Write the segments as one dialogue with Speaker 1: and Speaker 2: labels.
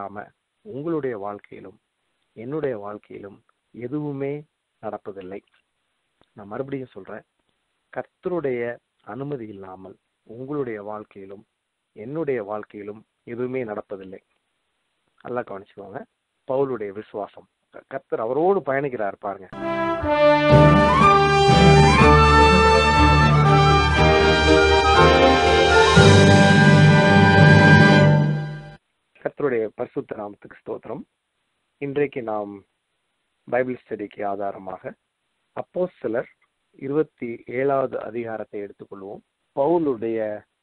Speaker 1: இல்லாம உங்களுடைய வாழ்க்கையிலும் என்னுடைய வாழ்க்கையிலும் எதுவுமே நடப்பதில்லை நான் மறுபடியும் சொல்றேன் கர்த்தருடைய அனுமதி இல்லாமல் உங்களுடைய வாழ்க்கையிலும் என்னுடைய வாழ்க்கையிலும் எதுவுமே நடப்பதில்லை நல்லா கவனிச்சுக்கோங்க பவுலுடைய விசுவாசம் கர்த்தர் அவரோடு பயணிக்கிறார் பாருங்க கர்த்தருடைய பரிசுத்த நாமத்துக்கு ஸ்தோத்திரம் இன்றைக்கு நாம் பைபிள் ஸ்டடிக்கு ஆதாரமாக அப்போ சிலர் இருபத்தி ஏழாவது அதிகாரத்தை எடுத்துக்கொள்வோம் பவுலுடைய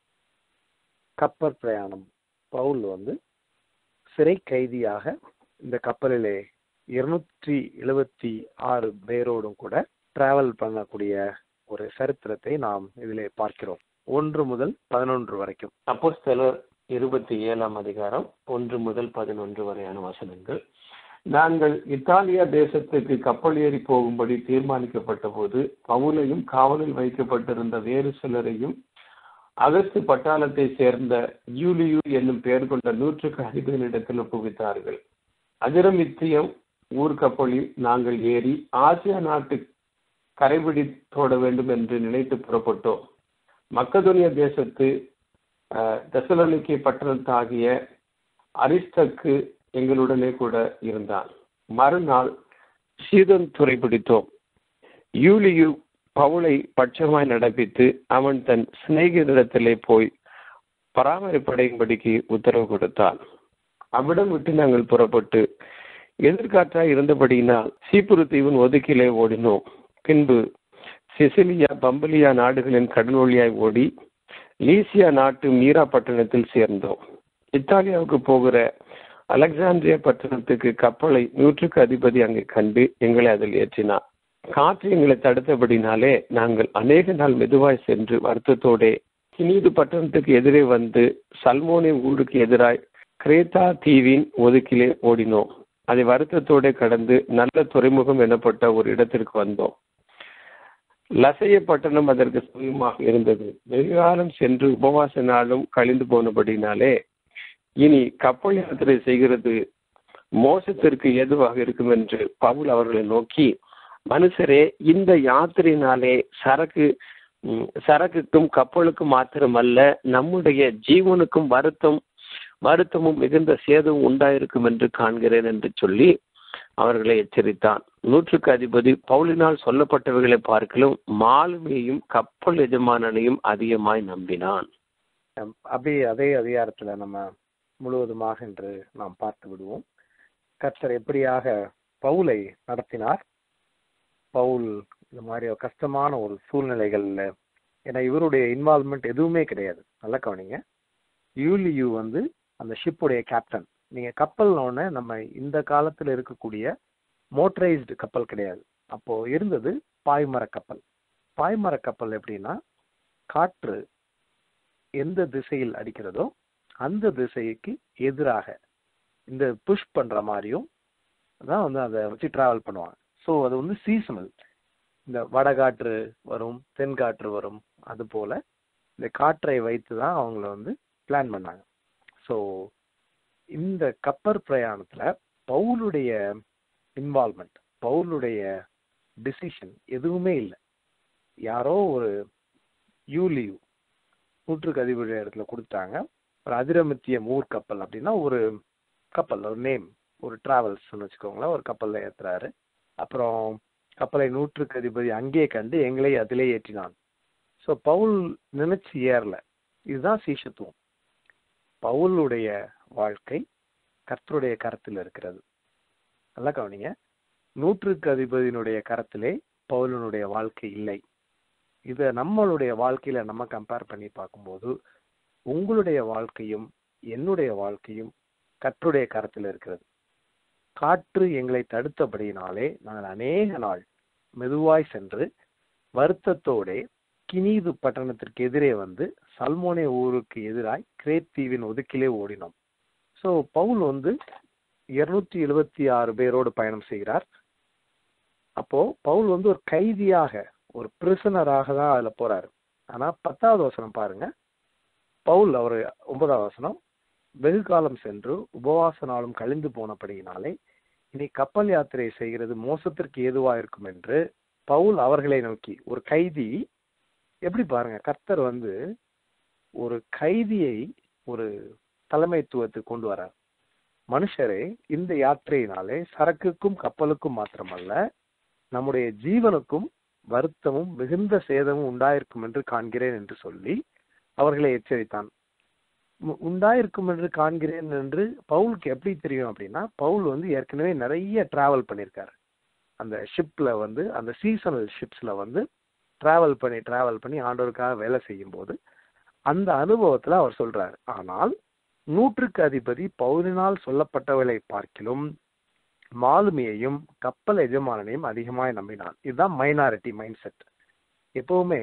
Speaker 1: கப்பற் பிரயாணம் பவுல் வந்து சிறை கைதியாக இந்த கப்பலிலே இருநூற்றி எழுபத்தி ஆறு பேரோடும் கூட டிராவல் பண்ணக்கூடிய ஒரு சரித்திரத்தை நாம் இதிலே பார்க்கிறோம் ஒன்று முதல் பதினொன்று வரைக்கும்
Speaker 2: அப்போ சிலர் இருபத்தி ஏழாம் அதிகாரம் ஒன்று முதல் பதினொன்று வரையான வசனங்கள் நாங்கள் இத்தாலியா தேசத்துக்கு கப்பல் ஏறி போகும்படி தீர்மானிக்கப்பட்ட போது பவுலையும் காவலில் வைக்கப்பட்டிருந்த வேறு சிலரையும் அகஸ்து பட்டாளத்தை சேர்ந்த யூலியு என்னும் பெயர் கொண்ட நூற்றுக்கு அதிபரிடத்தில் ஒப்புவித்தார்கள் அதிரமித்தியம் ஊர்கப்பலில் நாங்கள் ஏறி ஆசியா நாட்டு கரைபிடித்தோட வேண்டும் என்று நினைத்து புறப்பட்டோம் மக்கதோனிய தேசத்து தெசலோனிக்கை பட்டணத்தாகிய அரிஸ்டக்கு எங்களுடனே கூட இருந்தான் மறுநாள் சீதன் துறை பிடித்தோம் யூலியு பவுலை பட்சமாய் நடப்பித்து அவன் தன் சிநேகிதரிடத்திலே போய் பராமரிப்படையும்படிக்கு உத்தரவு கொடுத்தான் அவ்விடம் விட்டு நாங்கள் புறப்பட்டு எதிர்காற்றாய் இருந்தபடியினால் சீப்புரு தீவின் ஒதுக்கிலே ஓடினோம் பின்பு சிசிலியா பம்பலியா நாடுகளின் கடல் வழியாய் ஓடி லீசியா நாட்டு மீரா பட்டணத்தில் சேர்ந்தோம் இத்தாலியாவுக்கு போகிற அலெக்சாந்திரியா பட்டணத்துக்கு கப்பலை நூற்றுக்கு அதிபதி அங்கே கண்டு எங்களை அதில் ஏற்றினார் காற்று எங்களை தடுத்தபடினாலே நாங்கள் அநேக நாள் மெதுவாய் சென்று வருத்தத்தோடே கினீது பட்டணத்துக்கு எதிரே வந்து சல்மோனி ஊருக்கு எதிராய் கிரேத்தா தீவின் ஒதுக்கிலே ஓடினோம் அதை வருத்தத்தோட கடந்து நல்ல துறைமுகம் எனப்பட்ட ஒரு இடத்திற்கு வந்தோம் லசைய பட்டணம் அதற்கு சுயமாக இருந்தது வெகுகாலம் சென்று உபவாச நாளும் கழிந்து போனபடினாலே இனி கப்பல் யாத்திரை செய்கிறது மோசத்திற்கு ஏதுவாக இருக்கும் என்று பவுல் அவர்களை நோக்கி மனுஷரே இந்த யாத்திரையினாலே சரக்கு சரக்குக்கும் கப்பலுக்கும் மாத்திரமல்ல நம்முடைய ஜீவனுக்கும் வருத்தம் வருத்தமும் மிகுந்த சேதமும் உண்டாயிருக்கும் என்று காண்கிறேன் என்று சொல்லி அவர்களை எச்சரித்தான் நூற்றுக்கு அதிபதி பவுலினால் சொல்லப்பட்டவைகளை பார்க்கலும் மாலுமியையும் கப்பல் எஜமானனையும் அதிகமாய் நம்பினான்
Speaker 1: அப்படியே அதே அதிகாரத்துல நம்ம முழுவதுமாக என்று நாம் பார்த்து விடுவோம் கர்த்தர் எப்படியாக பவுலை நடத்தினார் பவுல் இந்த மாதிரி ஒரு கஷ்டமான ஒரு சூழ்நிலைகள்ல ஏன்னா இவருடைய இன்வால்மெண்ட் எதுவுமே கிடையாது நல்லா கவனிங்க யூலியூ வந்து அந்த ஷிப்புடைய கேப்டன் நீங்க கப்பல்னோடனே நம்ம இந்த காலத்துல இருக்கக்கூடிய மோட்டரைஸ்டு கப்பல் கிடையாது அப்போ இருந்தது பாய்மர கப்பல் பாய்மர கப்பல் எப்படின்னா காற்று எந்த திசையில் அடிக்கிறதோ அந்த திசைக்கு எதிராக இந்த புஷ் பண்ற மாதிரியும் தான் வந்து அதை வச்சு டிராவல் பண்ணுவாங்க ஸோ அது வந்து சீசனல் இந்த வடகாற்று வரும் தென்காற்று வரும் அது போல இந்த காற்றை வைத்து தான் அவங்கள வந்து பிளான் பண்ணாங்க ஸோ இந்த கப்பர் பிரயாணத்துல பவுலுடைய இன்வால்மெண்ட் பவுலுடைய டிசிஷன் எதுவுமே இல்லை யாரோ ஒரு யூலியூ நூற்றுக்கு அதிபதி இடத்துல கொடுத்தாங்க ஒரு அதிரமித்திய மூர் கப்பல் அப்படின்னா ஒரு கப்பல் ஒரு நேம் ஒரு டிராவல்ஸ்னு வச்சுக்கோங்களேன் ஒரு கப்பல்ல ஏத்துறாரு அப்புறம் கப்பலை நூற்றுக்கு அதிபதி அங்கே கண்டு எங்களை அதிலே ஏற்றினான் ஸோ பவுல் நினைச்சு ஏறல இதுதான் சீஷத்துவம் பவுலுடைய வாழ்க்கை கர்த்தருடைய கரத்தில் இருக்கிறது நல்லா கவனிங்க நூற்றுக்கு அதிபதியினுடைய கரத்திலே பவுலனுடைய வாழ்க்கை இல்லை இதை நம்மளுடைய வாழ்க்கையில நம்ம கம்பேர் பண்ணி பார்க்கும்போது உங்களுடைய வாழ்க்கையும் என்னுடைய வாழ்க்கையும் கர்த்தருடைய கரத்தில் இருக்கிறது காற்று எங்களை தடுத்தபடியினாலே நாங்கள் அநேக நாள் மெதுவாய் சென்று வருத்தத்தோட கினீது பட்டணத்திற்கு எதிரே வந்து சல்மோனே ஊருக்கு எதிராய் கிரேத் தீவின் ஒதுக்கிலே ஓடினோம் ஸோ பவுல் வந்து இருநூற்றி எழுபத்தி ஆறு பேரோடு பயணம் செய்கிறார் அப்போ பவுல் வந்து ஒரு கைதியாக ஒரு பிரிசனராக தான் அதுல போறாரு ஆனா பத்தாவது வசனம் பாருங்க பவுல் அவர் ஒன்பதாவது வசனம் வெகு காலம் சென்று உபவாச நாளும் கழிந்து போனபடியினாலே இனி கப்பல் யாத்திரை செய்கிறது மோசத்திற்கு ஏதுவா இருக்கும் என்று பவுல் அவர்களை நோக்கி ஒரு கைதி எப்படி பாருங்க கர்த்தர் வந்து ஒரு கைதியை ஒரு தலைமைத்துவத்துக்கு கொண்டு வரார் மனுஷரே இந்த யாத்திரையினாலே சரக்குக்கும் கப்பலுக்கும் மாத்திரமல்ல நம்முடைய ஜீவனுக்கும் வருத்தமும் மிகுந்த சேதமும் உண்டாயிருக்கும் என்று காண்கிறேன் என்று சொல்லி அவர்களை எச்சரித்தான் உ- உண்டாயிருக்கும் என்று காண்கிறேன் என்று பவுலுக்கு எப்படி தெரியும் அப்படின்னா பவுல் வந்து ஏற்கனவே நிறைய டிராவல் பண்ணியிருக்காரு அந்த ஷிப்ல வந்து அந்த சீசனல் ஷிப்ஸ்ல வந்து டிராவல் பண்ணி டிராவல் பண்ணி ஆண்டவருக்காக வேலை செய்யும் போது அந்த அனுபவத்துல அவர் சொல்றாரு ஆனால் நூற்றுக்கு அதிபதி பவுலினால் சொல்லப்பட்டவளை பார்க்கிலும் மாலுமியையும் கப்பல் எஜமானனையும் அதிகமாய் நம்பினான் இதுதான் மைனாரிட்டி மைண்ட் செட் எப்பவுமே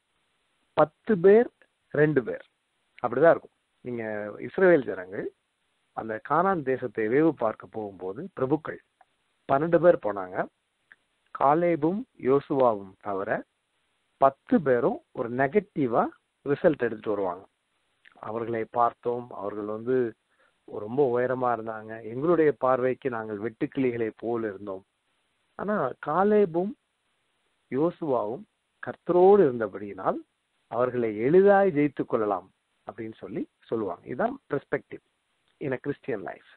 Speaker 1: பத்து பேர் ரெண்டு பேர் அப்படிதான் இருக்கும் நீங்க இஸ்ரேல் ஜனங்கள் அந்த கானான் தேசத்தை வேவு பார்க்க போகும்போது பிரபுக்கள் பன்னெண்டு பேர் போனாங்க காலேபும் யோசுவாவும் தவிர பத்து பேரும் ஒரு நெகட்டிவா ரிசல்ட் எடுத்துட்டு வருவாங்க அவர்களை பார்த்தோம் அவர்கள் வந்து ரொம்ப உயரமா இருந்தாங்க எங்களுடைய பார்வைக்கு நாங்கள் வெட்டுக்கிளிகளை போல் இருந்தோம் ஆனா காலேபும் யோசுவாவும் கர்த்தரோடு இருந்தபடியினால் அவர்களை எளிதாய் ஜெயித்து கொள்ளலாம் அப்படின்னு சொல்லி சொல்லுவாங்க இதுதான் perspective in a Christian life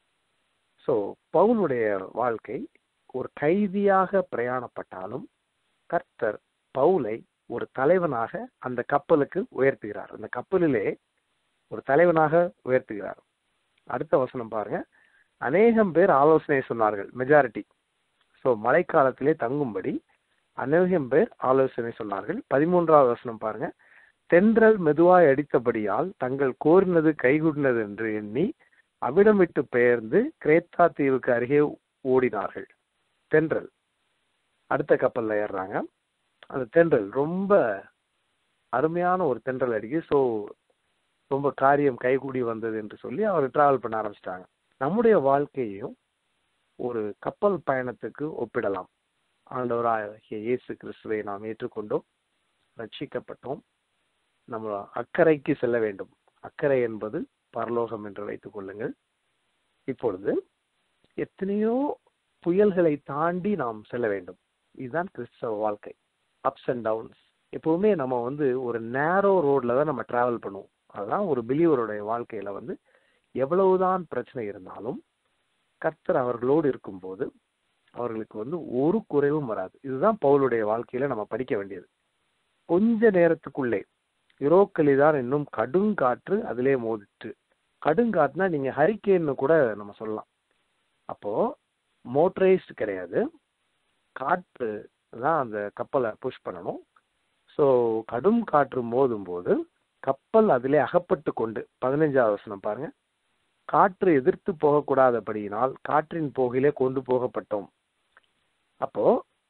Speaker 1: so பவுலுடைய வாழ்க்கை ஒரு கைதியாக பிரயாணப்பட்டாலும் கர்த்தர் பவுலை ஒரு தலைவனாக அந்த கப்பலுக்கு உயர்த்துகிறார் அந்த கப்பலிலே ஒரு தலைவனாக உயர்த்துகிறார் அடுத்த வசனம் பாருங்க அநேகம் பேர் ஆலோசனை சொன்னார்கள் மெஜாரிட்டி ஸோ மழைக்காலத்திலே தங்கும்படி அநேகம் பேர் ஆலோசனை சொன்னார்கள் பதிமூன்றாவது வசனம் பாருங்க தென்றல் மெதுவாய் அடித்தபடியால் தங்கள் கோரினது கைகூடினது என்று எண்ணி அவிடம் விட்டு பெயர்ந்து கிரேத்தா தீவுக்கு அருகே ஓடினார்கள் தென்றல் அடுத்த கப்பல்ல ஏறுறாங்க அந்த தென்றல் ரொம்ப அருமையான ஒரு தென்றல் அடிக்கு ஸோ ரொம்ப காரியம் கைகூடி வந்தது என்று சொல்லி அவர் டிராவல் பண்ண ஆரம்பிச்சிட்டாங்க நம்முடைய வாழ்க்கையையும் ஒரு கப்பல் பயணத்துக்கு ஒப்பிடலாம் ஆண்டவராகிய இயேசு கிறிஸ்துவை நாம் ஏற்றுக்கொண்டோம் ரட்சிக்கப்பட்டோம் நம்ம அக்கறைக்கு செல்ல வேண்டும் அக்கறை என்பது பரலோகம் என்று வைத்துக் கொள்ளுங்கள் இப்பொழுது எத்தனையோ புயல்களை தாண்டி நாம் செல்ல வேண்டும் இதுதான் கிறிஸ்தவ வாழ்க்கை அப்ஸ் அண்ட் டவுன்ஸ் எப்பவுமே நம்ம வந்து ஒரு நேரோ ரோட்ல தான் நம்ம டிராவல் பண்ணுவோம் அதுதான் ஒரு பிலீவருடைய வாழ்க்கையில வந்து எவ்வளவுதான் பிரச்சனை இருந்தாலும் கர்த்தர் அவர்களோடு இருக்கும்போது அவர்களுக்கு வந்து ஒரு குறைவும் வராது இதுதான் பவுலுடைய வாழ்க்கையில நம்ம படிக்க வேண்டியது கொஞ்ச நேரத்துக்குள்ளே யுரோக்களிதான் இன்னும் கடுங்காற்று அதிலே மோதிட்டு கடுங்காற்றுனா நீங்க ஹரிக்கேன்னு கூட நம்ம சொல்லலாம் அப்போ மோட்டரைஸ்டு கிடையாது காற்று தான் அந்த கப்பலை புஷ் பண்ணணும் ஸோ கடும் காற்று மோதும் போது கப்பல் அதிலே அகப்பட்டு கொண்டு பதினைஞ்சாவது வசனம் பாருங்க காற்று எதிர்த்து போகக்கூடாதபடியினால் காற்றின் போகிலே கொண்டு போகப்பட்டோம் அப்போ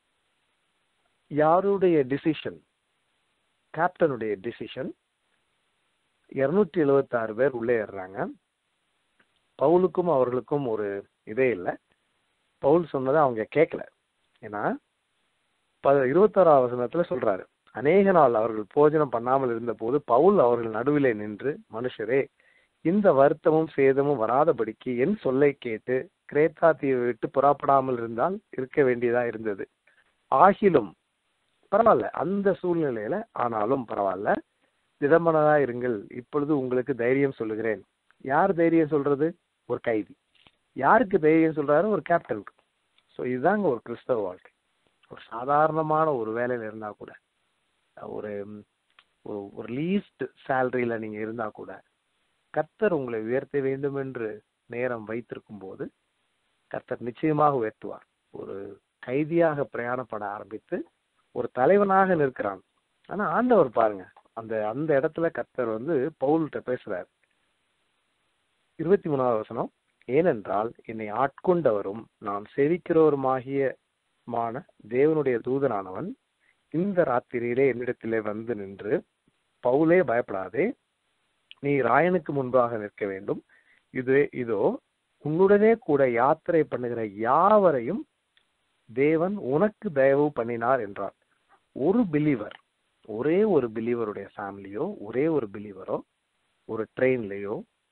Speaker 1: யாருடைய டிசிஷன் கேப்டனுடைய டிசிஷன் இருநூற்றி எழுபத்தி ஆறு பேர் உள்ளே ஏறுறாங்க பவுலுக்கும் அவர்களுக்கும் ஒரு இதே இல்லை பவுல் சொன்னதை அவங்க கேட்கல ஏன்னா ப இருபத்தாறாவது வசனத்துல சொல்றாரு அநேக நாள் அவர்கள் போஜனம் பண்ணாமல் இருந்த போது பவுல் அவர்கள் நடுவிலே நின்று மனுஷரே இந்த வருத்தமும் சேதமும் வராதபடிக்கு என் சொல்லை கேட்டு கிரேத்தா தீவை விட்டு புறப்படாமல் இருந்தால் இருக்க வேண்டியதா இருந்தது ஆகிலும் பரவாயில்ல அந்த சூழ்நிலையில ஆனாலும் பரவாயில்ல திடமனதா இருங்கள் இப்பொழுது உங்களுக்கு தைரியம் சொல்லுகிறேன் யார் தைரியம் சொல்றது ஒரு கைதி யாருக்கு தைரியம் சொல்றாரு ஒரு கேப்டனுக்கு ஸோ இதுதாங்க ஒரு கிறிஸ்தவ வாழ்க்கை ஒரு சாதாரணமான ஒரு வேலையில இருந்தா கூட ஒரு ஒரு ஒரு லீஸ்ட் சேலரியில நீங்க இருந்தா கூட கர்த்தர் உங்களை உயர்த்த வேண்டும் என்று நேரம் வைத்திருக்கும் போது கர்த்தர் நிச்சயமாக உயர்த்துவார் ஒரு கைதியாக பிரயாணப்பட ஆரம்பித்து ஒரு தலைவனாக நிற்கிறான் ஆனா ஆண்டவர் பாருங்க அந்த அந்த இடத்துல கர்த்தர் வந்து பவுல்கிட்ட பேசுறார் இருபத்தி மூணாவது வசனம் ஏனென்றால் என்னை ஆட்கொண்டவரும் நான் செவிக்கிறவருமாகிய மான தேவனுடைய தூதனானவன் இந்த ராத்திரியிலே என்னிடத்திலே வந்து நின்று பவுலே பயப்படாதே நீ ராயனுக்கு முன்பாக நிற்க வேண்டும் இது இதோ உன்னுடனே கூட யாத்திரை பண்ணுகிற யாவரையும் தேவன் உனக்கு தயவு பண்ணினார் என்றார் ஒரு பிலீவர் ஒரே ஒரு பிலீவருடைய ஃபேமிலியோ ஒரே ஒரு பிலீவரோ ஒரு ட்ரெயின்லயோ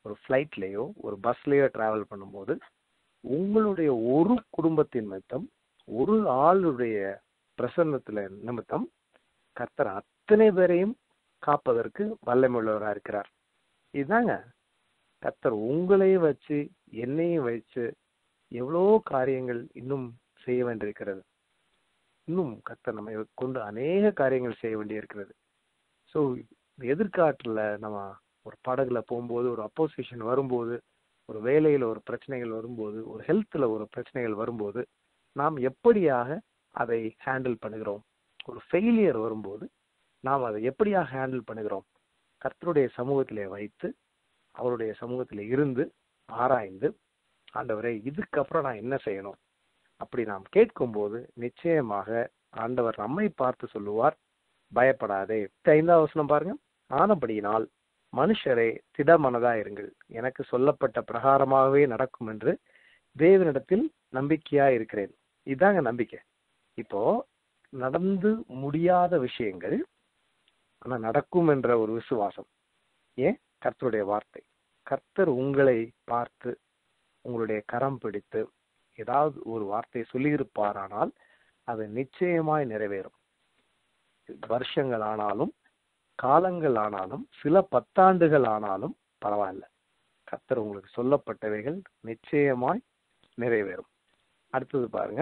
Speaker 1: ஒரு ஃப்ளைட்லேயோ ஒரு பஸ்லேயோ டிராவல் பண்ணும்போது உங்களுடைய ஒரு குடும்பத்தின் நிமித்தம் ஒரு ஆளுடைய பிரசன்னத்துல நிமித்தம் கர்த்தர் அத்தனை பேரையும் காப்பதற்கு வல்லமையுள்ளவராக இருக்கிறார் இதுதாங்க கர்த்தர் உங்களையும் வச்சு என்னையும் வச்சு எவ்வளோ காரியங்கள் இன்னும் செய்ய வேண்டியிருக்கிறது இன்னும் கர்த்தர் நம்மை கொண்டு அநேக காரியங்கள் செய்ய வேண்டியிருக்கிறது ஸோ எதிர்காட்டில் நம்ம ஒரு படகுல போகும்போது ஒரு அப்போசிஷன் வரும்போது ஒரு வேலையில் ஒரு பிரச்சனைகள் வரும்போது ஒரு ஹெல்த்தில் ஒரு பிரச்சனைகள் வரும்போது நாம் எப்படியாக அதை ஹேண்டில் பண்ணுகிறோம் ஒரு ஃபெயிலியர் வரும்போது நாம் அதை எப்படியாக ஹேண்டில் பண்ணுகிறோம் கர்த்தருடைய சமூகத்திலே வைத்து அவருடைய சமூகத்தில் இருந்து ஆராய்ந்து ஆண்டவரே இதுக்கப்புறம் நான் என்ன செய்யணும் அப்படி நாம் கேட்கும்போது நிச்சயமாக ஆண்டவர் நம்மை பார்த்து சொல்லுவார் பயப்படாதே ஐந்தாவது வசனம் பாருங்க ஆனபடியினால் மனுஷரே திடமனதா இருங்கள் எனக்கு சொல்லப்பட்ட பிரகாரமாகவே நடக்கும் என்று தேவனிடத்தில் நம்பிக்கையா இருக்கிறேன் இதாங்க நம்பிக்கை இப்போ நடந்து முடியாத விஷயங்கள் ஆனா நடக்கும் என்ற ஒரு விசுவாசம் ஏன் கர்த்தருடைய வார்த்தை கர்த்தர் உங்களை பார்த்து உங்களுடைய கரம் பிடித்து ஏதாவது ஒரு வார்த்தையை சொல்லியிருப்பாரானால் அது நிச்சயமாய் நிறைவேறும் வருஷங்கள் ஆனாலும் காலங்கள் ஆனாலும் சில பத்தாண்டுகள் ஆனாலும் பரவாயில்ல கர்த்தர் உங்களுக்கு சொல்லப்பட்டவைகள் நிச்சயமாய் நிறைவேறும் அடுத்தது பாருங்க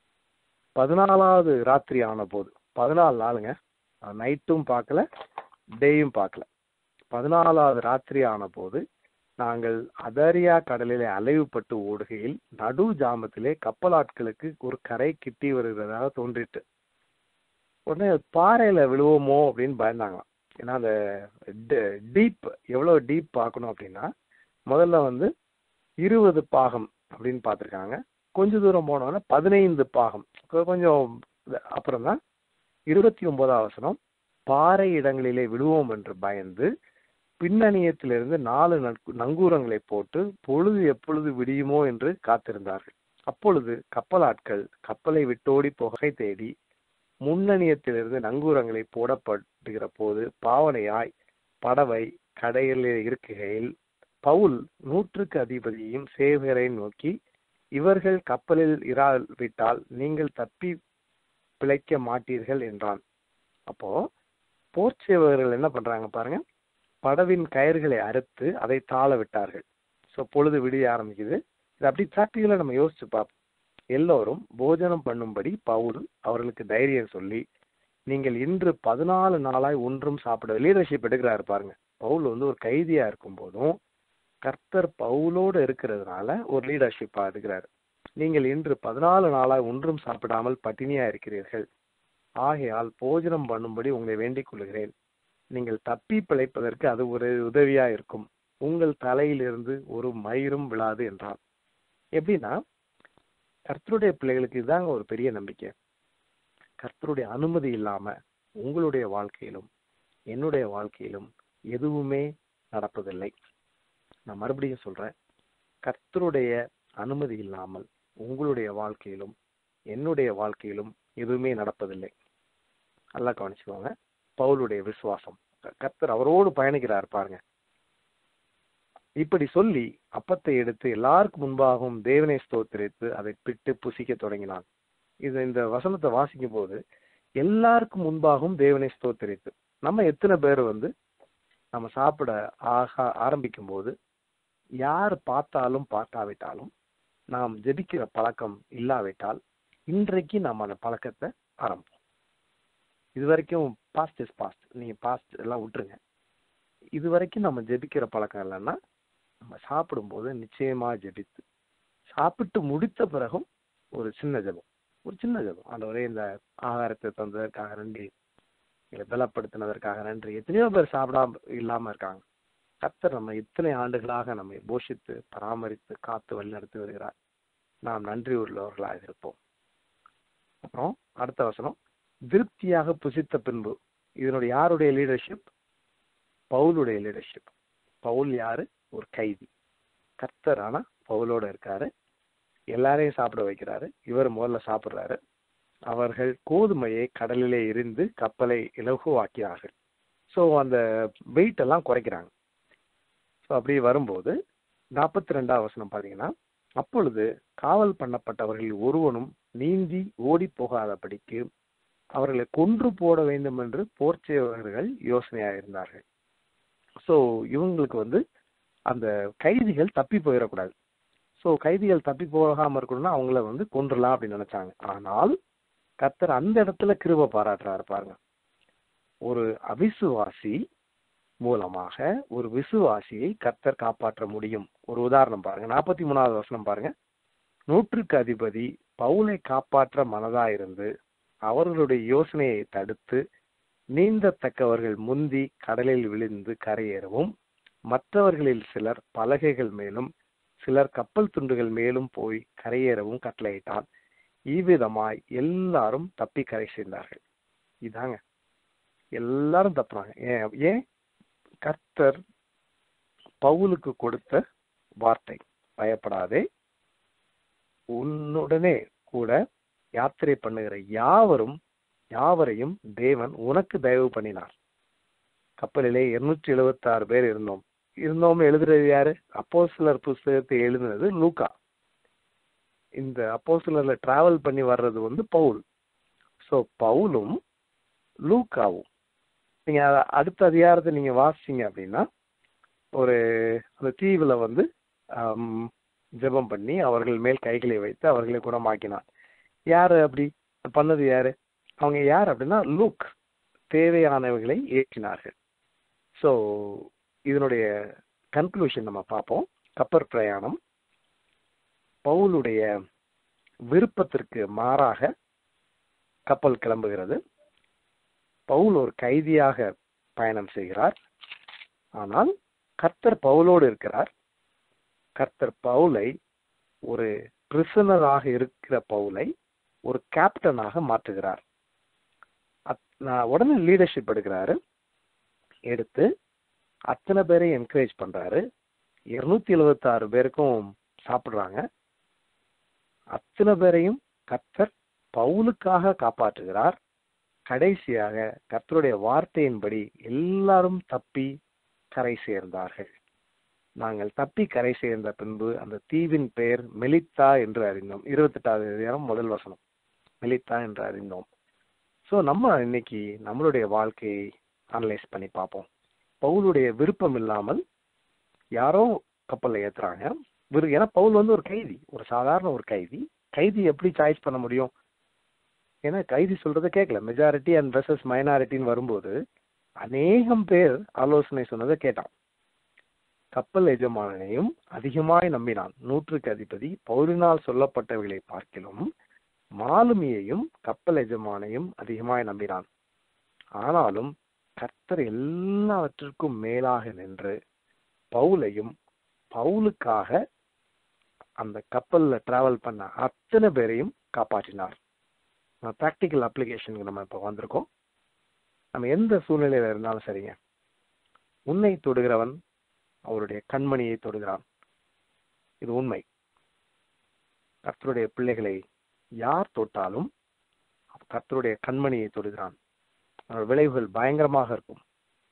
Speaker 1: பதினாலாவது ராத்திரி ஆன போது பதினாலு நாளுங்க நைட்டும் பார்க்கல டேயும் பார்க்கல பதினாலாவது ராத்திரி ஆன போது நாங்கள் அதரியா கடலிலே அலைவுபட்டு ஓடுகையில் நடு ஜாமத்திலே கப்பலாட்களுக்கு ஒரு கரை கிட்டி வருகிறதாக தோன்றிட்டு உடனே பாறையில விழுவோமோ அப்படின்னு பயந்தாங்களாம் ஏன்னா அந்த டீப் எவ்வளவு டீப் பார்க்கணும் அப்படின்னா முதல்ல வந்து இருபது பாகம் அப்படின்னு பார்த்துருக்காங்க கொஞ்ச தூரம் போனோன்னா பதினைந்து பாகம் கொஞ்சம் அப்புறம் தான் இருபத்தி ஒன்பதாம் வசனம் பாறை இடங்களிலே விழுவோம் என்று பயந்து பின்னணியத்திலிருந்து நாலு நங்கூரங்களை போட்டு பொழுது எப்பொழுது விடியுமோ என்று காத்திருந்தார்கள் அப்பொழுது கப்பலாட்கள் கப்பலை விட்டோடி புகை தேடி முன்னணியத்திலிருந்து நங்கூரங்களை போடப்படுகிற போது பாவனையாய் படவை கடையிலே இருக்குகையில் பவுல் நூற்றுக்கு அதிபதியையும் சேவகரை நோக்கி இவர்கள் கப்பலில் இராவிட்டால் நீங்கள் தப்பி பிழைக்க மாட்டீர்கள் என்றான் அப்போ போர் சேவகர்கள் என்ன பண்றாங்க பாருங்க படவின் கயிறுகளை அறுத்து அதை தாழ விட்டார்கள் ஸோ பொழுது விடிய ஆரம்பிக்குது இது அப்படி ப்ராக்டிக்கலாக நம்ம யோசிச்சு பார்ப்போம் எல்லோரும் போஜனம் பண்ணும்படி பவுல் அவர்களுக்கு தைரியம் சொல்லி நீங்கள் இன்று பதினாலு நாளாய் ஒன்றும் சாப்பிட லீடர்ஷிப் எடுக்கிறாரு பாருங்க பவுல் வந்து ஒரு கைதியா இருக்கும் போதும் கர்த்தர் பவுலோடு இருக்கிறதுனால ஒரு லீடர்ஷிப்பா எடுக்கிறாரு நீங்கள் இன்று பதினாலு நாளாய் ஒன்றும் சாப்பிடாமல் பட்டினியா இருக்கிறீர்கள் ஆகையால் போஜனம் பண்ணும்படி உங்களை வேண்டிக் கொள்கிறேன் நீங்கள் தப்பி பிழைப்பதற்கு அது ஒரு உதவியா இருக்கும் உங்கள் தலையிலிருந்து ஒரு மயிரும் விழாது என்றான் எப்படின்னா கர்த்தருடைய பிள்ளைகளுக்கு இதாங்க ஒரு பெரிய நம்பிக்கை கர்த்தருடைய அனுமதி இல்லாம உங்களுடைய வாழ்க்கையிலும் என்னுடைய வாழ்க்கையிலும் எதுவுமே நடப்பதில்லை நான் மறுபடியும் சொல்றேன் கர்த்தருடைய அனுமதி இல்லாமல் உங்களுடைய வாழ்க்கையிலும் என்னுடைய வாழ்க்கையிலும் எதுவுமே நடப்பதில்லை நல்லா கவனிச்சுக்கோங்க பவுலுடைய விசுவாசம் கர்த்தர் அவரோடு பயணிக்கிறார் பாருங்க இப்படி சொல்லி அப்பத்தை எடுத்து எல்லாருக்கும் முன்பாகவும் தேவனை ஸ்தோத்திரித்து அதை பிட்டு புசிக்க தொடங்கினான் இது இந்த வசனத்தை வாசிக்கும் போது எல்லாருக்கும் முன்பாகவும் தேவனை ஸ்தோத்திரித்து நம்ம எத்தனை பேர் வந்து நம்ம சாப்பிட ஆக ஆரம்பிக்கும் போது யார் பார்த்தாலும் பார்க்காவிட்டாலும் நாம் ஜெபிக்கிற பழக்கம் இல்லாவிட்டால் இன்றைக்கு நம்ம அந்த பழக்கத்தை ஆரம்பிப்போம் இது வரைக்கும் பாஸ்ட் இஸ் பாஸ்ட் நீங்க பாஸ்ட் எல்லாம் விட்டுருங்க இது வரைக்கும் நம்ம ஜெபிக்கிற பழக்கம் இல்லைன்னா நம்ம சாப்பிடும்போது நிச்சயமா ஜெபித்து சாப்பிட்டு முடித்த பிறகும் ஒரு சின்ன ஜெபம் ஒரு சின்ன ஜெபம் ஆண்டவரே இந்த ஆகாரத்தை தந்ததற்காக நன்றி எங்களை பலப்படுத்தினதற்காக நன்றி எத்தனையோ பேர் சாப்பிடாம இல்லாம இருக்காங்க கர்த்தர் நம்ம இத்தனை ஆண்டுகளாக நம்மை போஷித்து பராமரித்து காத்து வழிநடத்தி வருகிறார் நாம் நன்றி உள்ளவர்களாக இருப்போம் அப்புறம் அடுத்த வசனம் திருப்தியாக புசித்த பின்பு இதனுடைய யாருடைய லீடர்ஷிப் பவுலுடைய லீடர்ஷிப் பவுல் யாரு ஒரு கைதி கர்த்தர் ஆனா பவுலோட இருக்காரு எல்லாரையும் சாப்பிட வைக்கிறாரு இவர் முதல்ல சாப்பிடுறாரு அவர்கள் கோதுமையை கடலிலே எரிந்து கப்பலை இலகுவாக்கிறார்கள் ஸோ அந்த வெயிட் எல்லாம் குறைக்கிறாங்க ஸோ அப்படி வரும்போது நாற்பத்தி ரெண்டாவது வசனம் பார்த்தீங்கன்னா அப்பொழுது காவல் பண்ணப்பட்டவர்கள் ஒருவனும் நீந்தி ஓடி போகாதபடிக்கு அவர்களை கொன்று போட வேண்டும் என்று போர்ச்சேவர்கள் யோசனையாக இருந்தார்கள் ஸோ இவங்களுக்கு வந்து அந்த கைதிகள் தப்பி போயிடக்கூடாது ஸோ கைதிகள் தப்பி போகாம இருக்கணும்னா அவங்கள வந்து கொன்றலாம் அப்படின்னு நினைச்சாங்க ஆனால் கர்த்தர் அந்த இடத்துல கிருப பாராட்டுறாரு பாருங்க ஒரு அவிசுவாசி மூலமாக ஒரு விசுவாசியை கர்த்தர் காப்பாற்ற முடியும் ஒரு உதாரணம் பாருங்க நாற்பத்தி மூணாவது வசனம் பாருங்க நூற்றுக்கு அதிபதி பவுலை காப்பாற்ற மனதாயிருந்து அவர்களுடைய யோசனையை தடுத்து நீந்தத்தக்கவர்கள் முந்தி கடலில் விழுந்து கரையேறவும் மற்றவர்களில் சிலர் பலகைகள் மேலும் சிலர் கப்பல் துண்டுகள் மேலும் போய் கரையேறவும் கட்டளையிட்டான் இவ்விதமாய் எல்லாரும் தப்பி கரை சேர்ந்தார்கள் இதாங்க எல்லாரும் தப்புறாங்க ஏன் ஏன் கர்த்தர் பவுலுக்கு கொடுத்த வார்த்தை பயப்படாதே உன்னுடனே கூட யாத்திரை பண்ணுகிற யாவரும் யாவரையும் தேவன் உனக்கு தயவு பண்ணினார் கப்பலிலே இருநூற்றி எழுபத்தி ஆறு பேர் இருந்தோம் இருந்தோம் எழுதுறது யாரு அப்போ சிலர் புஸ்தகத்தை எழுதுனது லூக்கா இந்த அப்போ சிலர்ல டிராவல் பண்ணி வர்றது வந்து பவுல் ஸோ பவுலும் லூக்காவும் நீங்க அத- அடுத்த அதிகாரத்தை நீங்க வாசிச்சீங்க அப்படின்னா ஒரு அந்த தீவுல வந்து ஆம், ஜெபம் பண்ணி அவர்கள் மேல் கைகளை வைத்து அவர்களை குணமாக்கினார் யாரு அப்படி பண்ணது யாரு அவங்க யார் அப்படின்னா லூக் தேவையானவைகளை ஏற்றினார்கள் ஸோ இதனுடைய கன்க்ளூஷன் நம்ம பார்ப்போம் கப்பற் பிரயாணம் பவுலுடைய விருப்பத்திற்கு மாறாக கப்பல் கிளம்புகிறது பவுல் ஒரு கைதியாக பயணம் செய்கிறார் ஆனால் கர்த்தர் பவுலோடு இருக்கிறார் கர்த்தர் பவுலை ஒரு பிரிசனராக இருக்கிற பவுலை ஒரு கேப்டனாக மாற்றுகிறார் அத்- நான் உடனே லீடர்ஷிப் எடுக்கிறாரு எடுத்து அத்தனை பேரையும் என்கரேஜ் பண்றாரு இருநூத்தி எழுபத்தி ஆறு பேருக்கும் சாப்பிடுறாங்க அத்தனை பேரையும் கர்த்தர் பவுலுக்காக காப்பாற்றுகிறார் கடைசியாக கர்த்தருடைய வார்த்தையின்படி எல்லாரும் தப்பி கரை சேர்ந்தார்கள் நாங்கள் தப்பி கரை சேர்ந்த பின்பு அந்த தீவின் பெயர் மெலித்தா என்று அறிந்தோம் இருபத்தெட்டாவது அதிகாரம் முதல் வசனம் மெலித்தா என்று அறிந்தோம் ஸோ நம்ம இன்னைக்கு நம்மளுடைய வாழ்க்கையை அனலைஸ் பண்ணி பார்ப்போம் பவுலுடைய விருப்பம் இல்லாமல் யாரோ கப்பல்ல ஏத்துறாங்க விரு- ஏன்னா பவுல் வந்து ஒரு கைதி ஒரு சாதாரண ஒரு கைதி கைதி எப்படி சாய்ஸ் பண்ண முடியும் ஏன்னா கைதி சொல்றதை கேட்கல மெஜாரிட்டி அண்ட் வெர்சஸ் மைனாரிட்டின்னு வரும்போது அநேகம் பேர் ஆலோசனை சொன்னதை கேட்டான் கப்பல் எஜமானனையும் அதிகமாய் நம்பினான் நூற்றுக்கு அதிபதி பவுலினால் சொல்லப்பட்டவைகளை பார்க்கிலும் மாலுமியையும் கப்பல் எஜமானையும் அதிகமாய் நம்பினான் ஆனாலும் கர்த்தர் எல்லாவற்றிற்கும் மேலாக நின்று பவுலையும் பவுலுக்காக அந்த கப்பல்ல டிராவல் பண்ண அத்தனை பேரையும் காப்பாற்றினார் ப்ராக்டிக்கல் அப்ளிகேஷனுக்கு நம்ம இப்போ வந்திருக்கோம் நம்ம எந்த சூழ்நிலையில இருந்தாலும் சரிங்க உன்னை தொடுகிறவன் அவருடைய கண்மணியை தொடுகிறான் இது உண்மை கர்த்தருடைய பிள்ளைகளை யார் தொட்டாலும் கர்த்தருடைய கண்மணியை தொடுகிறான் அதோட விளைவுகள் பயங்கரமாக இருக்கும்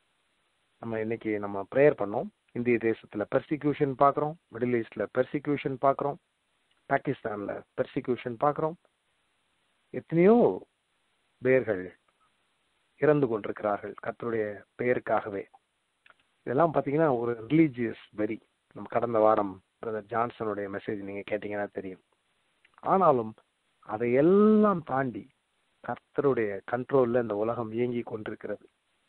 Speaker 1: நம்ம இன்னைக்கு நம்ம ப்ரேயர் பண்ணோம் இந்திய தேசத்துல பெர்சிக்யூஷன் பார்க்குறோம் மிடில் ஈஸ்ட்ல பெர்சிக்யூஷன் பார்க்குறோம் பாகிஸ்தான்ல பெர்சிக்யூஷன் பார்க்குறோம் எத்தனையோ பேர்கள் இறந்து கொண்டிருக்கிறார்கள் கர்த்தருடைய பெயருக்காகவே இதெல்லாம் பார்த்தீங்கன்னா ஒரு ரிலீஜியஸ் வெரி நம்ம கடந்த வாரம் பிரதர் ஜான்சனுடைய மெசேஜ் நீங்க கேட்டீங்கன்னா தெரியும் ஆனாலும் அதையெல்லாம் தாண்டி கர்த்தருடைய கண்ட்ரோல்ல இந்த உலகம் இயங்கி கொண்டிருக்கிறது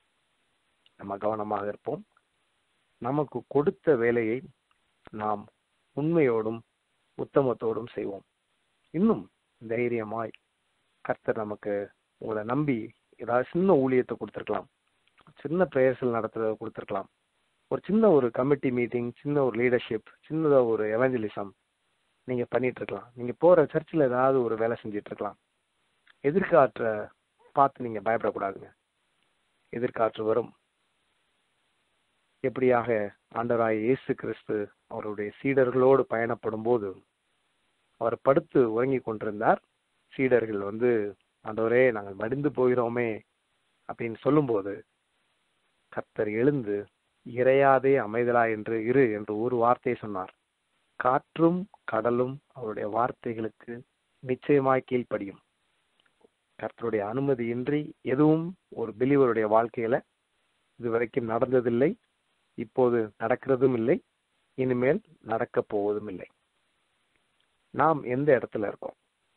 Speaker 1: நம்ம கவனமாக இருப்போம் நமக்கு கொடுத்த வேலையை நாம் உண்மையோடும் உத்தமத்தோடும் செய்வோம் இன்னும் தைரியமாய் கர்த்தர் நமக்கு உங்களை நம்பி ஏதாவது சின்ன ஊழியத்தை கொடுத்துருக்கலாம் சின்ன பிரேயர்ஸில் நடத்துறத கொடுத்துருக்கலாம் ஒரு சின்ன ஒரு கமிட்டி மீட்டிங் சின்ன ஒரு லீடர்ஷிப் சின்னதா ஒரு எவஞ்சலிசம் நீங்க பண்ணிட்டு இருக்கலாம் நீங்க போற சர்ச்சில் ஏதாவது ஒரு வேலை செஞ்சுட்டு இருக்கலாம் எதிர்காற்றை பார்த்து நீங்க பயப்படக்கூடாதுங்க எதிர்காற்று வரும் எப்படியாக ஆண்டவராய் இயேசு கிறிஸ்து அவருடைய சீடர்களோடு பயணப்படும் போது அவர் படுத்து உறங்கி கொண்டிருந்தார் சீடர்கள் வந்து ஆண்டவரே நாங்கள் மடிந்து போகிறோமே அப்படின்னு சொல்லும்போது கர்த்தர் எழுந்து இறையாதே அமைதலா என்று இரு என்று ஒரு வார்த்தை சொன்னார் காற்றும் கடலும் அவருடைய வார்த்தைகளுக்கு நிச்சயமாய் கீழ்ப்படியும் கர்த்தருடைய அனுமதியின்றி எதுவும் ஒரு பிலிவருடைய வாழ்க்கையில இதுவரைக்கும் நடந்ததில்லை இப்போது நடக்கிறதும் இல்லை இனிமேல் நடக்க போவதும் இல்லை நாம் எந்த இடத்துல இருக்கோம்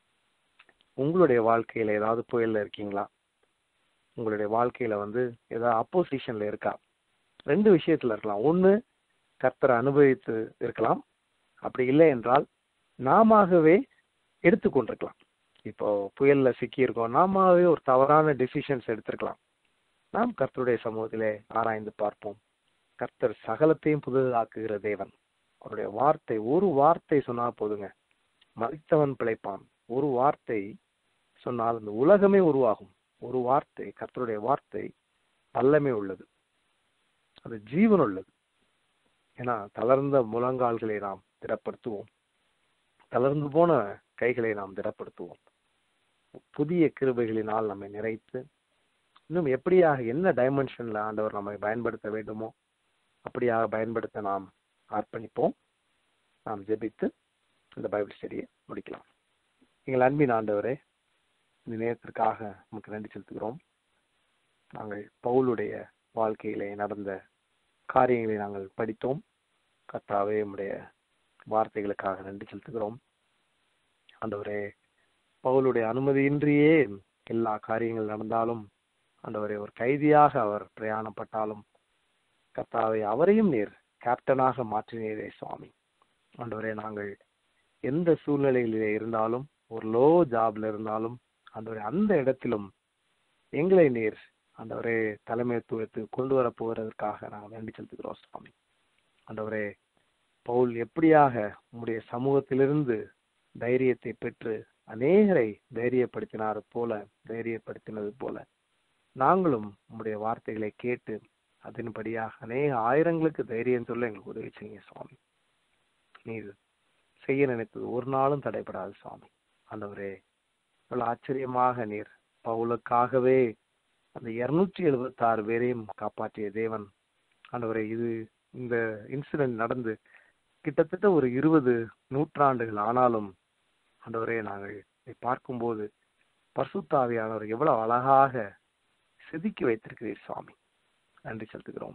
Speaker 1: உங்களுடைய வாழ்க்கையில ஏதாவது புயல்ல இருக்கீங்களா உங்களுடைய வாழ்க்கையில வந்து ஏதாவது அப்போசிஷன்ல இருக்கா ரெண்டு விஷயத்துல இருக்கலாம் ஒண்ணு கர்த்தரை அனுபவித்து இருக்கலாம் அப்படி இல்லை என்றால் நாமவே எடுத்துக்கொண்டிருக்கலாம் இப்போ புயல்ல சிக்கி இருக்கோம் நாமவே ஒரு தவறான டெசிஷன்ஸ் எடுத்திருக்கலாம் நாம் கர்த்தருடைய சமூகத்திலே ஆராய்ந்து பார்ப்போம் கர்த்தர் சகலத்தையும் புதிதாக்குகிற தேவன் அவருடைய வார்த்தை ஒரு வார்த்தை சொன்னா போதுங்க மறித்தவன் பிழைப்பான் ஒரு வார்த்தை சொன்னால் அந்த உலகமே உருவாகும் ஒரு வார்த்தை கர்த்தருடைய வார்த்தை வல்லமை உள்ளது அது ஜீவன் உள்ளது ஏன்னா தளர்ந்த முழங்கால்களை நாம் திடப்படுத்துவோம் தளர்ந்து போன கைகளை நாம் திடப்படுத்துவோம் புதிய கிருபைகளினால் நம்மை நிறைத்து இன்னும் எப்படியாக என்ன டைமென்ஷன்ல ஆண்டவர் நம்மை பயன்படுத்த வேண்டுமோ அப்படியாக பயன்படுத்த நாம் அர்ப்பணிப்போம் நாம் ஜெபித்து இந்த பைபிள் ஸ்டடியை முடிக்கலாம் எங்கள் அன்பின் ஆண்டவரே இந்த நேரத்திற்காக நமக்கு நன்றி செலுத்துகிறோம் நாங்கள் பவுலுடைய வாழ்க்கையிலே நடந்த காரியங்களை நாங்கள் படித்தோம் கர்த்தாவே உடைய வார்த்தைகளுக்காக நன்றி செலுத்துகிறோம் ஆண்டவரே பவுலுடைய அனுமதியின்றியே எல்லா காரியங்கள் நடந்தாலும் ஆண்டவரே ஒரு கைதியாக அவர் பிரயாணப்பட்டாலும் கர்த்தாவை அவரையும் நீர் கேப்டனாக மாற்றினீரே சுவாமி ஆண்டவரே நாங்கள் எந்த சூழ்நிலையிலே இருந்தாலும் ஒரு லோ ஜாப்ல இருந்தாலும் ஆண்டவரே அந்த இடத்திலும் எங்களை நீர் ஆண்டவரே தலைமைத்துவத்துக்கு கொண்டு வர போகிறதற்காக நாங்கள் நன்றி செலுத்துகிறோம் சுவாமி ஆண்டவரே பவுல் எப்படியாக உம்முடைய சமூகத்திலிருந்து தைரியத்தை பெற்று அநேகரை தைரியப்படுத்தினார் போல தைரியப்படுத்தினது போல நாங்களும் உம்முடைய வார்த்தைகளை கேட்டு அதன்படியாக அநேக ஆயிரங்களுக்கு தைரியம் சொல்ல எங்களுக்கு உதவி செய்யுங்க சுவாமி நீர் செய்ய நினைத்தது ஒரு நாளும் தடைபடாது சுவாமி ஆண்டவரே இவ்வளவு ஆச்சரியமாக நீர் பவுலுக்காகவே அந்த இருநூற்றி எழுபத்தி ஆறு பேரையும் காப்பாற்றிய தேவன் ஆண்டவரே இது இந்த இன்சிடென்ட் நடந்து கிட்டத்தட்ட ஒரு இருபது நூற்றாண்டுகள் ஆனாலும் ஆண்டவரே நாங்கள் இதை பார்க்கும்போது பசுத்தாவியானவர் எவ்வளவு அழகாக செதுக்கி வைத்திருக்கிறீர் சுவாமி நன்றி செலுத்துகிறோம்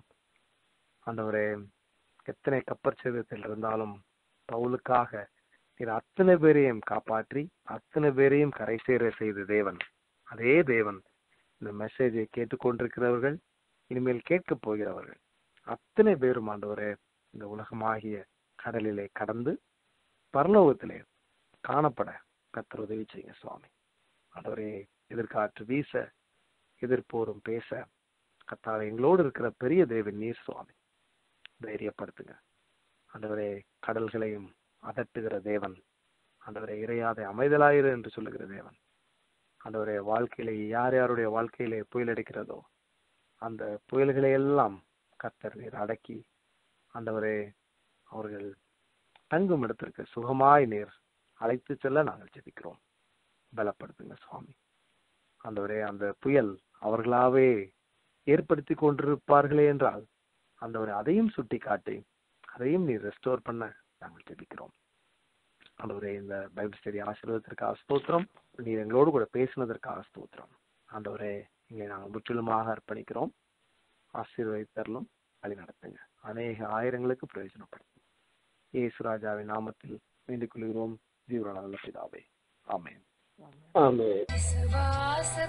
Speaker 1: ஆண்டவரே எத்தனை கப்பர் சேதத்தில் இருந்தாலும் பவுலுக்காக இது அத்தனை பேரையும் காப்பாற்றி அத்தனை பேரையும் கரை சேர செய்த தேவன் அதே தேவன் இந்த மெசேஜை கேட்டுக்கொண்டிருக்கிறவர்கள் இனிமேல் கேட்கப் போகிறவர்கள் அத்தனை பேரும் ஆண்டவரே இந்த உலகமாகிய கடலிலே கடந்து பரலோகத்திலே காணப்பட கத்தர் உதவி செய்யுங்க சுவாமி ஆண்டவரே எதிர்காற்று வீச எதிர்ப்போரும் பேச கத்தாவை எங்களோடு இருக்கிற பெரிய தேவன் நீர் சுவாமி தைரியப்படுத்துங்க ஆண்டவரே கடல்களையும் அதட்டுகிற தேவன் ஆண்டவரே இறையாதை அமைதலாயிரு என்று சொல்லுகிற தேவன் ஆண்டவரே வாழ்க்கையிலே யார் யாருடைய வாழ்க்கையிலே புயல் அடிக்கிறதோ அந்த புயல்களை எல்லாம் கத்தர் நீர் அடக்கி ஆண்டவரே அவர்கள் தங்கும் இடத்திற்கு சுகமாய் நீர் அழைத்து செல்ல நாங்கள் ஜெபிக்கிறோம் பலப்படுத்துங்க சுவாமி ஆண்டவரே அந்த புயல் அவர்களாவே ஏற்படுத்தி கொண்டிருப்பார்களே என்றால் ஆண்டவரே அதையும் சுட்டி காட்டி அதையும் நீர் ரெஸ்டோர் பண்ண நாங்கள் ஜெபிக்கிறோம் ஆண்டவரே இந்த பைபிள் ஸ்டடி ஆசீர்வாதத்திற்காக ஸ்தோத்திரம் நீர் எங்களோடு கூட பேசினதற்காக ஸ்தோத்திரம் ஆண்டவரே இங்கே நாங்கள் முற்றிலுமாக அர்ப்பணிக்கிறோம் ஆசீர்வதித்தரலும் வழி நடத்துங்க அநேக ஆயிரங்களுக்கு பிரயோஜனப்படுத்தும் இயேசுராஜாவின் நாமத்தில் வேண்டிக் கொள்கிறோம் ஜீவன நல்ல பிதாவே ஆமென்
Speaker 2: ஆமென்
Speaker 3: விசுவாச